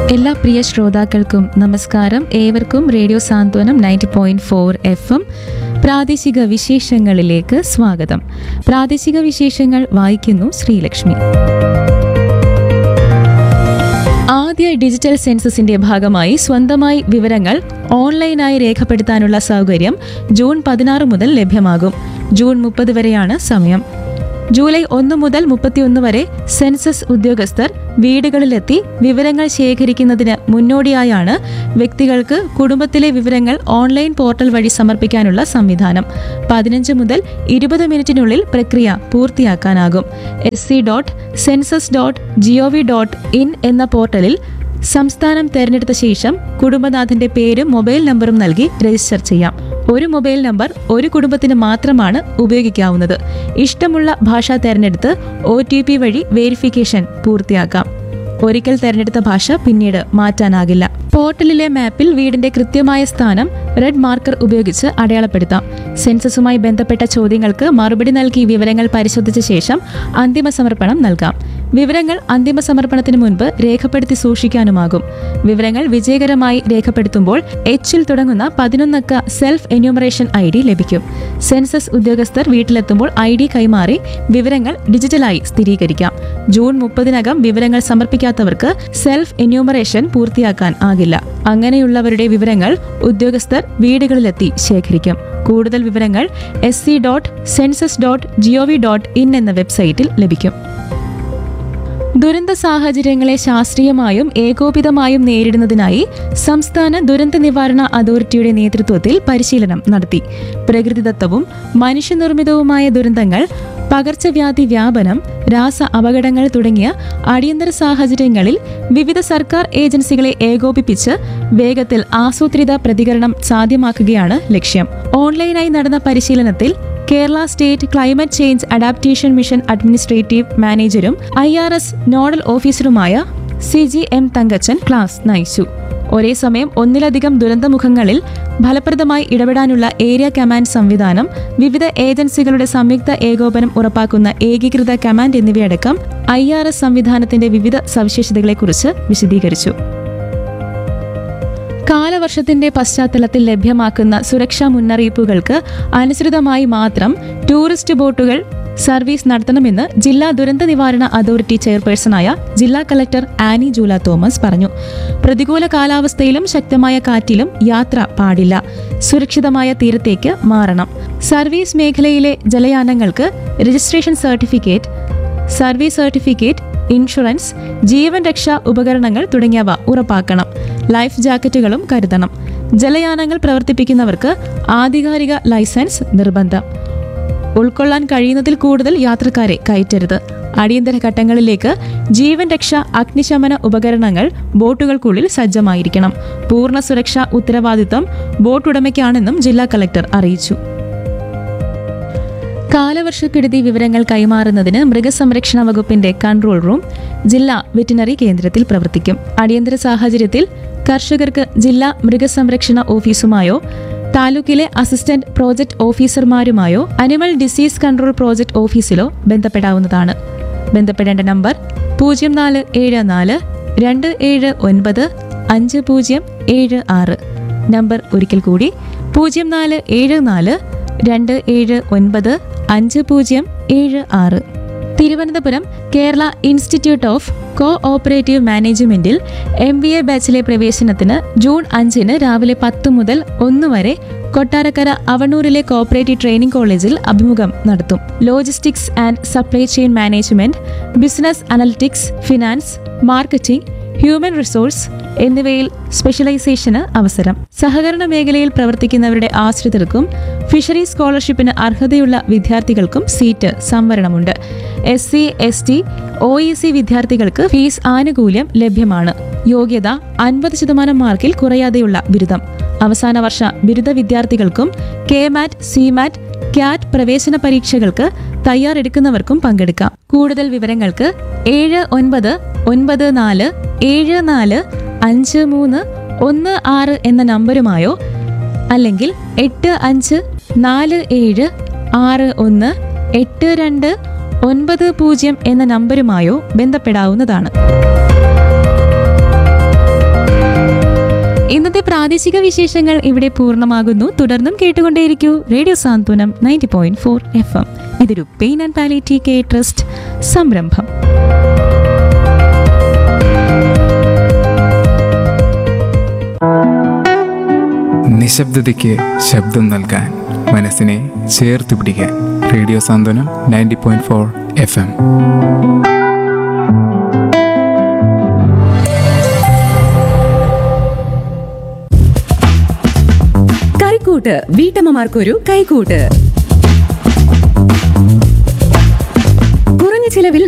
എല്ലാ പ്രിയ ശ്രോതാക്കൾക്കും നമസ്കാരം ഏവർക്കും radio Santhwanam ninety point four F M പ്രാദേശിക വിശേഷങ്ങളിലേക്ക് സ്വാഗതം പ്രാദേശിക വിശേഷങ്ങൾ വായിക്കുന്നു ശ്രീലക്ഷ്മി ആദ്യ ഡിജിറ്റൽ സെൻസസിന്റെ ഭാഗമായി സ്വന്തമായി വിവരങ്ങൾ ഓൺലൈനായി രേഖപ്പെടുത്താനുള്ള സൗകര്യം ജൂൺ പതിനാറ് മുതൽ ലഭ്യമാകും ജൂൺ മുപ്പത് വരെയാണ് സമയം ജൂലൈ ഒന്ന് മുതൽ മുപ്പത്തിയൊന്ന് വരെ സെൻസസ് ഉദ്യോഗസ്ഥർ വീടുകളിലെത്തി വിവരങ്ങൾ ശേഖരിക്കുന്നതിന് മുന്നോടിയായാണ് വ്യക്തികൾക്ക് കുടുംബത്തിലെ വിവരങ്ങൾ ഓൺലൈൻ പോർട്ടൽ വഴി സമർപ്പിക്കാനുള്ള സംവിധാനം പതിനഞ്ച് മുതൽ ഇരുപത് മിനിറ്റിനുള്ളിൽ പ്രക്രിയ പൂർത്തിയാക്കാനാകും S C dot census dot GOV dot in എന്ന പോർട്ടലിൽ സംസ്ഥാനം തെരഞ്ഞെടുത്ത ശേഷം കുടുംബനാഥന്റെ പേരും മൊബൈൽ നമ്പറും നൽകി രജിസ്റ്റർ ചെയ്യാം ഒരു മൊബൈൽ നമ്പർ ഒരു കുടുംബത്തിന് മാത്രമാണ് ഉപയോഗിക്കാവുന്നത് ഇഷ്ടമുള്ള ഭാഷ തെരഞ്ഞെടുത്ത് ഒ ടി പി വഴി വേരിഫിക്കേഷൻ പൂർത്തിയാക്കാം ഒരിക്കൽ തെരഞ്ഞെടുത്ത ഭാഷ പിന്നീട് മാറ്റാനാകില്ല പോർട്ടലിലെ മാപ്പിൽ വീടിന്റെ കൃത്യമായ സ്ഥാനം റെഡ് മാർക്കർ ഉപയോഗിച്ച് അടയാളപ്പെടുത്താം സെൻസസുമായി ബന്ധപ്പെട്ട ചോദ്യങ്ങൾക്ക് മറുപടി നൽകി വിവരങ്ങൾ പരിശോധിച്ച ശേഷം അന്തിമ സമർപ്പണം നൽകാം വിവരങ്ങൾ അന്തിമ സമർപ്പണത്തിന് മുൻപ് രേഖപ്പെടുത്തി സൂക്ഷിക്കാനുമാകും വിവരങ്ങൾ വിജയകരമായി രേഖപ്പെടുത്തുമ്പോൾ എച്ചിൽ തുടങ്ങുന്ന പതിനൊന്നക്ക സെൽഫ് എന്യൂമറേഷൻ ഐ ഡി ലഭിക്കും സെൻസസ് ഉദ്യോഗസ്ഥർ വീട്ടിലെത്തുമ്പോൾ ഐ ഡി കൈമാറി വിവരങ്ങൾ ഡിജിറ്റലായി സ്ഥിരീകരിക്കാം ജൂൺ മുപ്പതിനകം വിവരങ്ങൾ സമർപ്പിക്കാത്തവർക്ക് സെൽഫ് എന്യൂമറേഷൻ പൂർത്തിയാക്കാൻ ആകില്ല അങ്ങനെയുള്ളവരുടെ വിവരങ്ങൾ ഉദ്യോഗസ്ഥർ വീടുകളിലെത്തി ശേഖരിക്കും കൂടുതൽ വിവരങ്ങൾ S C dot census dot GOV dot in എന്ന വെബ്സൈറ്റിൽ ലഭിക്കും ദുരന്ത സാഹചര്യങ്ങളെ ശാസ്ത്രീയമായും ഏകോപിതമായും നേരിടുന്നതിനായി സംസ്ഥാന ദുരന്ത നിവാരണ അതോറിറ്റിയുടെ നേതൃത്വത്തിൽ പരിശീലനം നടത്തി പ്രകൃതിദത്തവും മനുഷ്യനിർമ്മിതവുമായ ദുരന്തങ്ങൾ പകർച്ചവ്യാധി വ്യാപനം രാസ അപകടങ്ങൾ തുടങ്ങിയ അടിയന്തര സാഹചര്യങ്ങളിൽ വിവിധ സർക്കാർ ഏജൻസികളെ ഏകോപിപ്പിച്ച് വേഗത്തിൽ ആസൂത്രിത പ്രതികരണം സാധ്യമാക്കുകയാണ് ലക്ഷ്യം ഓൺലൈനായി നടന്ന പരിശീലനത്തിൽ Kerala state climate change adaptation mission administrative മാനേജരും ഐ ആർ എസ് നോഡൽ ഓഫീസറുമായ C G M Thankachan class നയിച്ചു ഒരേ സമയം ഒന്നിലധികം ദുരന്തമുഖങ്ങളിൽ ഫലപ്രദമായി ഇടപെടാനുള്ള ഏരിയ കമാൻഡ് സംവിധാനം വിവിധ ഏജൻസികളുടെ സംയുക്ത ഏകോപനം ഉറപ്പാക്കുന്ന ഏകീകൃത കമാൻഡ് എന്നിവയടക്കം ഐ ആർ എസ് സംവിധാനത്തിന്റെ വിവിധ സവിശേഷതകളെക്കുറിച്ച് വിശദീകരിച്ചു കാലവർഷത്തിന്റെ പശ്ചാത്തലത്തിൽ ലഭ്യമാക്കുന്ന സുരക്ഷാ മുന്നറിയിപ്പുകൾക്ക് അനുസൃതമായി മാത്രം ടൂറിസ്റ്റ് ബോട്ടുകൾ സർവീസ് നടത്തണമെന്ന് ജില്ലാ ദുരന്ത നിവാരണ അതോറിറ്റി ചെയർപേഴ്സണായ ജില്ലാ കലക്ടർ ആനി ജൂല തോമസ് പറഞ്ഞു പ്രതികൂല കാലാവസ്ഥയിലും ശക്തമായ കാറ്റിലും യാത്ര പാടില്ല സുരക്ഷിതമായ തീരത്തേക്ക് മാറണം സർവീസ് മേഖലയിലെ ജലയാനങ്ങൾക്ക് registration certificate service certificate insurance ജീവൻ രക്ഷാ ഉപകരണങ്ങൾ തുടങ്ങിയവ ഉറപ്പാക്കണം ലൈഫ് ജാക്കറ്റുകളും കരുതണം ജലയാനങ്ങൾ പ്രവർത്തിപ്പിക്കുന്നവർക്ക് ആധികാരിക ലൈസൻസ് നിർബന്ധം ഉൾക്കൊള്ളാൻ കഴിയുന്നതിൽ കൂടുതൽ യാത്രക്കാരെ കയറ്റരുത് അടിയന്തര ഘട്ടങ്ങളിലേക്ക് ജീവൻ രക്ഷ അഗ്നിശമന ഉപകരണങ്ങൾ ബോട്ടുകൾക്കുള്ളിൽ സജ്ജമായിരിക്കണം പൂർണ്ണ സുരക്ഷാ ഉത്തരവാദിത്തം ബോട്ടുടമയ്ക്കാണെന്നും ജില്ലാ കലക്ടർ അറിയിച്ചു കാലവർഷക്കെടുതി വിവരങ്ങൾ കൈമാറുന്നതിന് മൃഗസംരക്ഷണ വകുപ്പിന്റെ കൺട്രോൾ റൂം ജില്ലാ വെറ്റിനറി കേന്ദ്രത്തിൽ പ്രവർത്തിക്കും അടിയന്തര സാഹചര്യത്തിൽ കർഷകർക്ക് ജില്ലാ മൃഗസംരക്ഷണ ഓഫീസുമായോ താലൂക്കിലെ അസിസ്റ്റന്റ് പ്രോജക്ട് ഓഫീസർമാരുമായോ അനിമൽ ഡിസീസ് കൺട്രോൾ പ്രോജക്ട് ഓഫീസിലോ ബന്ധപ്പെടാവുന്നതാണ് ബന്ധപ്പെടേണ്ട നമ്പർ പൂജ്യം നാല് ഏഴ് നാല് രണ്ട് ഏഴ് ഒൻപത് അഞ്ച് പൂജ്യം ഏഴ് ആറ് നമ്പർ ഒരിക്കൽ കൂടി പൂജ്യം നാല് ഏഴ് നാല് രണ്ട് ഏഴ് ഒൻപത് അഞ്ച് പൂജ്യം ഏഴ് ആറ് Thiruvananthapuram Kerala institute of cooperative മാനേജ്മെന്റിൽ എം ബി എ ബാച്ചിലെ പ്രവേശനത്തിന് ജൂൺ അഞ്ചിന് രാവിലെ പത്ത് മുതൽ ഒന്ന് വരെ കൊട്ടാരക്കര അവണൂരിലെ കോപ്പറേറ്റീവ് ട്രെയിനിംഗ് കോളേജിൽ അഭിമുഖം നടത്തും logistics and supply chain management business analytics finance marketing human resource എന്നിവയിൽ സ്പെഷ്യലൈസേഷന് അവസരം സഹകരണ മേഖലയിൽ പ്രവർത്തിക്കുന്നവരുടെ ആശ്രിതർക്കും ഫിഷറി സ്കോളർഷിപ്പിന് അർഹതയുള്ള വിദ്യാർത്ഥികൾക്കും സീറ്റ് സംവരണമുണ്ട് S C S T O E C വിദ്യാർത്ഥികൾക്ക് ഫീസ് ആനുകൂല്യം ലഭ്യമാണ് യോഗ്യത അൻപത് ശതമാനം മാർക്കിൽ കുറയാതെയുള്ള ബിരുദം അവസാന വർഷ ബിരുദ വിദ്യാർത്ഥികൾക്കും K MAT C MAT CAT പ്രവേശന പരീക്ഷകൾക്ക് തയ്യാറെടുക്കുന്നവർക്കും പങ്കെടുക്കാം കൂടുതൽ വിവരങ്ങൾക്ക് ഏഴ് ഒൻപത് ഒൻപത് നാല് ഏഴ് നാല് അഞ്ച് മൂന്ന് ഒന്ന് ആറ് എന്ന നമ്പരുമായോ അല്ലെങ്കിൽ എട്ട് അഞ്ച് നാല് ഏഴ് ആറ് ഒന്ന് എട്ട് രണ്ട് ഒൻപത് പൂജ്യം എന്ന നമ്പരുമായോ ബന്ധപ്പെടാവുന്നതാണ് പ്രാദേശിക വിശേഷങ്ങൾ ഇവിടെ പൂർണ്ണമാകുന്നു തുടർന്നും കേട്ടുകൊണ്ടേയിരിക്കൂ radio Santhwanam ninety point four F M ഇതൊരു pain and palliative care trust സംരംഭം നിശബ്ദതയ്ക്ക് ശബ്ദം നൽകാൻ മനസ്സിനെ ചേർത്ത് പിടിക്കാൻ radio Santhwanam ninety point four F M കറിക്കൂട്ട് വീട്ടമ്മമാർക്കൊരു കൈക്കൂട്ട്